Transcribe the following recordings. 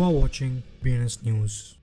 are watching BNS News.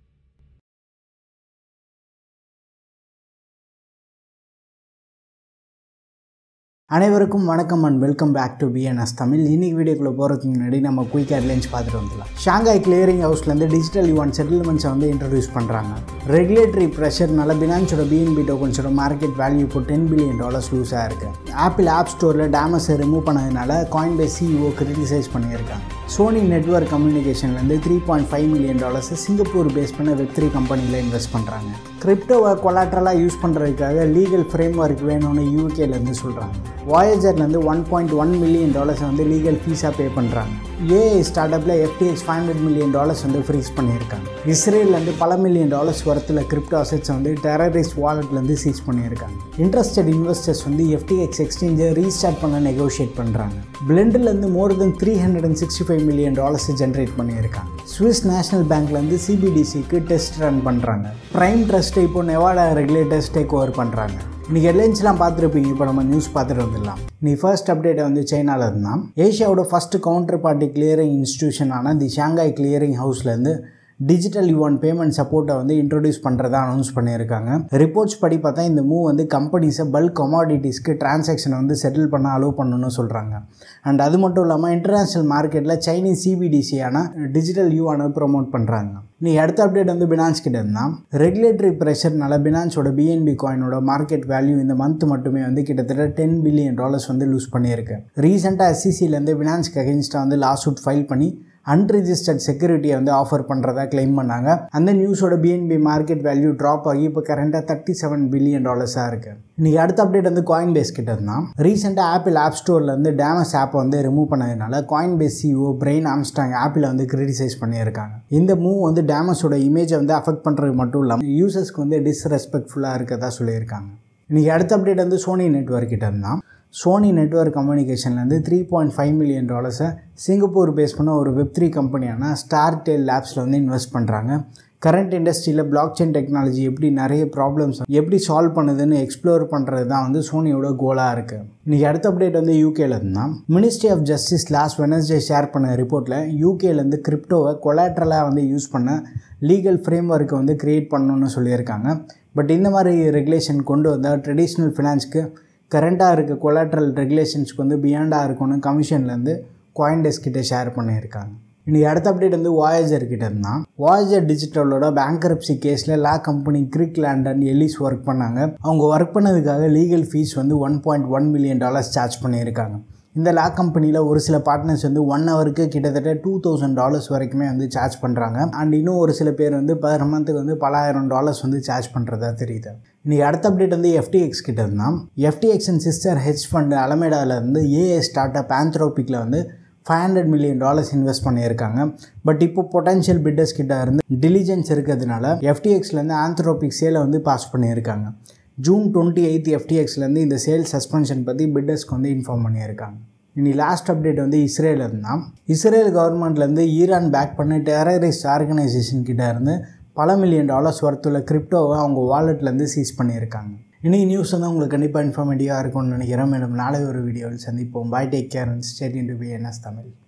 அனைவருக்கும் வணக்கம் and welcome back to BNS Tamil இன்னைக்கு வீடியோக்குள்ளே போகிறதுக்கு முன்னாடி நம்ம குயிக் ஹெட்லைன்ஸ் பார்த்துட்டு வந்துடலாம் ஷாங்காய் கிளியரிங் ஹவுஸ்லேருந்து டிஜிட்டல் யுவான் செட்டில்மெண்ட்ஸை வந்து இன்ட்ரடியூஸ் பண்ணுறாங்க ரெகுலேட்டரி ப்ரெஷர்னால பினான்ஸோட பிஎன்பி டோக்கன்ஸோட மார்க்கெட் வேல்யூ இப்போ டென் பில்லியன் டாலர்ஸ் லூஸ் ஆயிருக்கு ஆப்பிள் ஆப் ஸ்டோரில் டேமஸை ரிமூவ் பண்ணதுனால காயின் பே சிஇஓ கிரிட்டிசைஸ் பண்ணியிருக்காங்க சோனி நெட்ஒர்க் கம்யூனிகேஷன்லேருந்து three point five million dollars Singapore base பண்ண வெப் த்ரீ கம்பெனியில் இன்வெஸ்ட் பண்ணுறாங்க கிரிப்டோவை கொலாட்ரலாக யூஸ் பண்ணுறதுக்காக லீகல் ஃப்ரேம் ஒர்க் வேணும்னு யூகேலேருந்து சொல்கிறாங்க வாயேஜர்லேருந்து one point one million dollars வந்து லீகல் ஃபீஸாக பே பண்ணுறாங்க ஏஐ ஸ்டார்ட் அப்பில் FTX five hundred million dollars வந்து ஃப்ரீஸ் பண்ணியிருக்காங்க இஸ்ரேல்லேருந்து பல மில்லியன் டாலர்ஸ் வரத்தில் கிரிப்டோ அசெட்ஸ் வந்து டெரரிஸ்ட் வாலெட்லேருந்து சீஸ் பண்ணியிருக்காங்க இன்ட்ரெஸ்டட் இன்வெஸ்டர்ஸ் வந்து எஃப்டிஎக்ஸ் எக்ஸ்சேஞ்சை ரீஸ்டார்ட் பண்ண நெகோஷியேட் பண்ணுறாங்க பிளெண்டிலேருந்து more than three hundred and sixty five million dollars generate பண்ணியிருக்காங்க ஸ்விஸ் நேஷனல் பேங்க்லேருந்து சிபிடிசிக்கு டெஸ்ட் ரன் பண்ணுறாங்க ப்ரைம் ட்ரஸ்ட்டை இப்போ நெவாடா ரெகுலேட்டர்ஸ் டேக் ஓவர் பண்ணுறாங்க இன்றைக்கி ஹெட்லைன்ஸ்லாம் பார்த்துருப்பீங்க இப்போ நம்ம நியூஸ் பார்த்துட்டு வந்துடலாம் நீ ஃபர்ஸ்ட் அப்டேட்டை வந்து சைனாவில் இருந்தால் ஏஷியாவோட ஃபஸ்ட்டு கவுண்டர் பார்ட்டி கிளியரிங் இன்ஸ்டியூஷனான தி ஷாங்காய் கிளியரிங் ஹவுஸ்லேருந்து டிஜிட்டல் யுவான் பேமெண்ட் சப்போர்ட்டை வந்து இன்ட்ரடியூஸ் பண்ணுறதா அனௌன்ஸ் பண்ணியிருக்காங்க ரிப்போர்ட்ஸ் படி பார்த்தா இந்த மூவ் வந்து கம்பெனிஸை பல்க் கமாடிட்டிஸ்க்கு டிரான்சாக்ஷனை வந்து செட்டில் பண்ண அலோவ் பண்ணணும்னு சொல்கிறாங்க அண்ட் அது மட்டும் இல்லாமல் இன்டர்நேஷ்னல் மார்க்கெட்டில் சைனீஸ் சிபிடிசியான டிஜிட்டல் யூவானை ப்ரொமோட் பண்ணுறாங்க நீ அடுத்த அப்டேட் வந்து பினான்ஸ் கிட்ட இருந்தால் ரெகுலேட்டரி ப்ரெஷர்னால பினான்ஸோட பிஎன்பி காயினோட மார்க்கெட் வேல்யூ இந்த மந்த் மட்டுமே வந்து கிட்டத்தட்ட டென் பில்லியன் டாலர்ஸ் வந்து லூஸ் பண்ணியிருக்கு ரீசெண்டாக எஸ்சிசிலேருந்து பினான்ஸ்க்கு அகேன்ஸ்டாக வந்து லாஸ் அவுட் ஃபைல் பண்ணி அன்ரிஜிஸ்டர்ட் செக்யூரிட்டியை வந்து ஆஃபர் பண்ணுறதா கிளைம் பண்ணாங்க அந்த நியூஸோட பிஎன்பி மார்க்கெட் வேல்யூ ட்ராப் ஆகி இப்போ கரண்ட்டாக தேர்ட்டி செவன் பில்லியன் டாலர்ஸாக இருக்குது இன்றைக்கி அடுத்த அப்டேட் வந்து காயின் பேஸ் கிட்ட இருந்தால் ரீசெண்டாக ஆப்பிள் ஆப் ஸ்டோர்லேருந்து டேமஸ் ஆப்பை வந்து ரிமூவ் பண்ணதுனால Coinbase CEO Brian Armstrong Apple வந்து கிரிட்டிசைஸ் பண்ணியிருக்காங்க இந்த மூவ் வந்து டேமஸோட இமேஜை வந்து அஃபெக்ட் பண்ணுறது மட்டும் இல்லாமல் யூசர்ஸ்க்கு வந்து டிஸ்ரெஸ்பெக்ட்ஃபுல்லாக இருக்கதா சொல்லியிருக்காங்க இன்றைக்கி அடுத்த அப்டேட் வந்து சோனி நெட்ஒர்க் கிட்ட இருந்தால் சோனி நெட்ஒர்க் கம்யூனிகேஷன்லேருந்து த்ரீ பாயிண்ட் ஃபைவ் மில்லியன் டாலர்ஸை சிங்கப்பூர் பேஸ் பண்ண ஒரு வெப் த்ரீ கம்பெனியான ஸ்டார் டெல் லேப்ஸில் வந்து இன்வெஸ்ட் பண்ணுறாங்க கரண்ட் இண்டஸ்ட்ரியில் பிளாக் செயின் டெக்னாலஜி எப்படி நிறைய ப்ராப்ளம்ஸ் எப்படி சால்வ் பண்ணுதுன்னு எக்ஸ்ப்ளோர் பண்ணுறது தான் வந்து சோனியோட கோலாக இருக்குது இன்றைக்கி அடுத்த அப்டேட் வந்து யூகேல இருந்தால் ministry of justice last Wednesday share பண்ண ரிப்போர்ட்டில் யூகேலேருந்து கிரிப்டோவை கொலாட்ரலாக வந்து யூஸ் பண்ண லீகல் ஃப்ரேம் ஒர்க்கை வந்து க்ரியேட் பண்ணணும்னு சொல்லியிருக்காங்க பட் இந்த மாதிரி ரெகுலேஷன் கொண்டு வந்தால் ட்ரெடிஷ்னல் ஃபினான்ஸ்க்கு கரண்ட்டாக இருக்க கொலாட்ரல் ரெகுலேஷன்ஸ்க்கு வந்து பியாண்டாக இருக்கும்னு கமிஷன்லேருந்து காயின்டெஸ் கிட்டே ஷேர் பண்ணியிருக்காங்க இன்றைக்கி அடுத்த அப்டேட் வந்து வாயேஜர் கிட்ட இருந்தால் வாயேஜர் டிஜிட்டலோட பேங்கரப்சி கேஸில் law company Kirkland Ellis work பண்ணாங்க அவங்க ஒர்க் பண்ணதுக்காக லீகல் ஃபீஸ் வந்து one point one million dollars charge பண்ணியிருக்காங்க இந்த லா கம்பெனியில் ஒரு சில பார்ட்னர்ஸ் வந்து ஒன் ஹவருக்கு கிட்டத்தட்ட டூ தௌசண்ட் டாலர்ஸ் வரைக்குமே வந்து சார்ஜ் பண்ணுறாங்க அண்ட் இன்னும் ஒரு சில பேர் வந்து பர் மந்த்துக்கு வந்து பலாயிரம் டாலர்ஸ் வந்து சார்ஜ் பண்ணுறதா தெரியுது இன்றைக்கி அடுத்த அப்டேட் வந்து எஃப்டிஎக்ஸ் கிட்ட இருந்தால் FTX and sister hedge fund அலமேடாவிலேருந்து ஏஏ ஸ்டார்ட் அப் ஆந்த்ரோபிக்கில் வந்து five hundred million dollars invest பண்ணியிருக்காங்க பட் இப்போ பொட்டன்ஷியல் பிட்டர்ஸ் கிட்ட இருந்து டிலிஜென்ஸ் இருக்கிறதுனால எஃப்டிஎக்ஸ்லேருந்து ஆந்த்ரோபிக் சேலை வந்து பாஸ் பண்ணியிருக்காங்க ஜூன் டுவெண்ட்டி எயித் எஃப்டிஎக்ஸ்லேருந்து இந்த சேல் சஸ்பென்ஷன் பற்றி பிட்டர்ஸ்க்கு வந்து இன்ஃபார்ம் பண்ணியிருக்காங்க இனி லாஸ்ட் அப்டேட் வந்து இஸ்ரேல் இருந்தால் இஸ்ரேல் கவர்மெண்ட்லேருந்து ஈரான் பேக் பண்ண டெரரிஸ்ட் ஆர்கனைசேஷன் கிட்ட இருந்து பல மில்லியன் டாலர்ஸ் ஒர்த்துள்ள கிரிப்டோவை அவங்க வாலெட்லேருந்து சீஸ் பண்ணியிருக்காங்க இன்றைக்கி நியூஸ் வந்து உங்களுக்கு கண்டிப்பாக இன்ஃபார்மேட்டிவாக இருக்கும்னு நினைக்கிறேன் மேடம் நாளை ஒரு வீடியோவில் சந்திப்போம் bye take care and stay இன் டு பி என்எஸ் தமிழ்